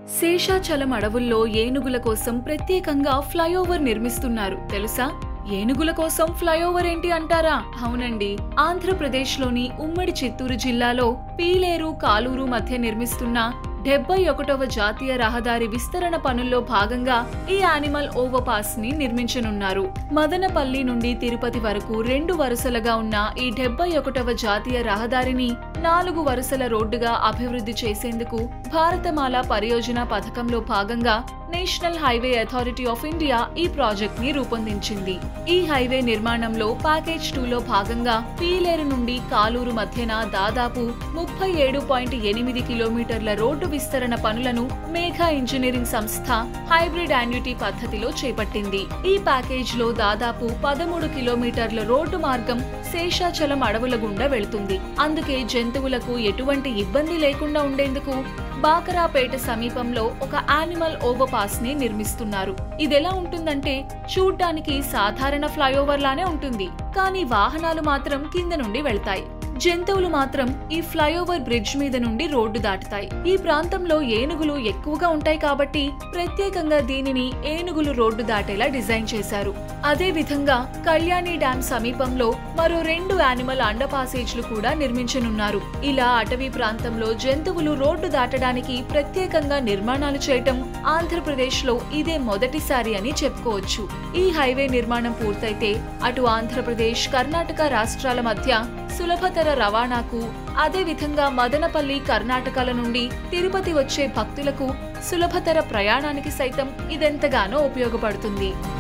శేషాచలం అడవుల్లో ఏనుగుల కోసం ప్రత్యేకంగా ఫ్లైఓవర్ నిర్మిస్తున్నారు తెలుసా ఏనుగుల కోసం ఫ్లైఓవర్ ఏంటి అంటారా అవునండి ఆంధ్రప్రదేశ్లోని ఉమ్మడి చిత్తూరు జిల్లాలో పీలేరు కాలూరు మధ్య నిర్మిస్తున్న డెబ్బై ఒకటవ జాతీయ రహదారి విస్తరణ పనుల్లో భాగంగా ఈ యానిమల్ ఓవర్ పాస్ ని నిర్మించనున్నారు మదనపల్లి నుండి తిరుపతి వరకు రెండు వరుసలుగా ఉన్న ఈ డెబ్బై ఒకటవ జాతీయ రహదారిని నాలుగు వరుసల రోడ్డుగా అభివృద్ధి చేసేందుకు భారతమాల పరియోజన పథకంలో భాగంగా national highway authority of India ఈ ప్రాజెక్ట్ ని రూపొందించింది ఈ హైవే నిర్మాణంలో ప్యాకేజ్ టూలో భాగంగా పీలేరు నుండి కాలూరు మధ్యన దాదాపు ముప్పై ఏడు పాయింట్ ఎనిమిది కిలోమీటర్ల రోడ్డు విస్తరణ పనులను మేఘా ఇంజనీరింగ్ సంస్థ హైబ్రిడ్ యాన్యుటీ పద్ధతిలో చేపట్టింది ఈ ప్యాకేజ్ లో దాదాపు పదమూడు కిలోమీటర్ల రోడ్డు మార్గం శేషాచలం అడవుల గుండా వెళుతుంది అందుకే జంతువులకు ఎటువంటి ఇబ్బంది లేకుండా ఉండేందుకు బాకరాపేట సమీపంలో ఒక యానిమల్ ఓవర్ పాస్ ని నిర్మిస్తున్నారు ఇదెలా ఉంటుందంటే చూడ్డానికి సాధారణ ఫ్లైఓవర్ లానే ఉంటుంది కానీ వాహనాలు మాత్రం కింద నుండి వెళ్తాయి జంతువులు మాత్రం ఈ ఫ్లైఓవర్ బ్రిడ్జ్ మీద నుండి రోడ్డు దాటుతాయి ఈ ప్రాంతంలో ఏనుగులు ఎక్కువగా ఉంటాయి కాబట్టి ప్రత్యేకంగా దీనిని ఏనుగులు రోడ్డు దాటేలా డిజైన్ చేశారు అదే విధంగా కళ్యాణి డ్యాం సమీపంలో మరో రెండు యానిమల్ అండర్ పాసేజ్లు కూడా నిర్మించనున్నారు ఇలా అటవీ ప్రాంతంలో జంతువులు రోడ్డు దాటడానికి ప్రత్యేకంగా నిర్మాణాలు చేయటం ఆంధ్రప్రదేశ్ లో ఇదే మొదటిసారి అని చెప్పుకోవచ్చు ఈ హైవే నిర్మాణం పూర్తయితే అటు ఆంధ్రప్రదేశ్ కర్ణాటక రాష్ట్రాల మధ్య సులభతర రవాణాకు అదే విధంగా మదనపల్లి కర్ణాటకల నుండి తిరుపతి వచ్చే భక్తులకు సులభతర ప్రయాణానికి సైతం ఇదెంతగానో ఉపయోగపడుతుంది